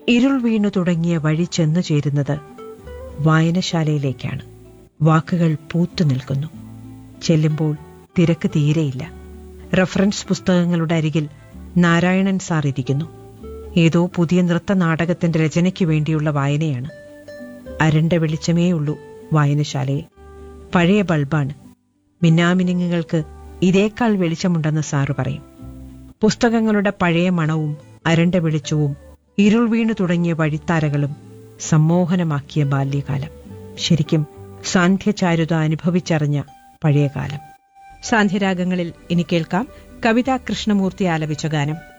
ഇരുൾ വീണു തുടങ്ങിയ വഴി ചെന്നു ചേരുന്നത് വായനശാലയിലേക്കാണ് വാക്കുകൾ പൂത്തു നിൽക്കുന്നു ചെല്ലുമ്പോൾ തിരക്ക് തീരെയില്ല റഫറൻസ് പുസ്തകങ്ങളുടെ അരികിൽ നാരായണൻ സാർ ഇരിക്കുന്നു ഏതോ പുതിയ നൃത്ത നാടകത്തിന്റെ രചനയ്ക്ക് വേണ്ടിയുള്ള വായനയാണ് അരണ്ട വെളിച്ചമേ ഉള്ളൂ വായനശാലയിൽ പഴയ ബൾബാണ് മിന്നാമിനുങ്ങുകൾക്ക് ഇതേക്കാൾ വെളിച്ചമുണ്ടെന്ന് സാറ് പറയും പുസ്തകങ്ങളുടെ പഴയ മണവും അരണ്ട വെളിച്ചവും ഇരുൾ വീണു തുടങ്ങിയ വഴിത്താരകളും സമ്മോഹനമാക്കിയ ബാല്യകാലം ശരിക്കും സാന്ധ്യചാരുത അനുഭവിച്ചറിഞ്ഞ പഴയകാലം സാന്ധ്യരാഗങ്ങളിൽ ഇനി കേൾക്കാം കവിതാ കൃഷ്ണമൂർത്തി ആലപിച്ച ഗാനം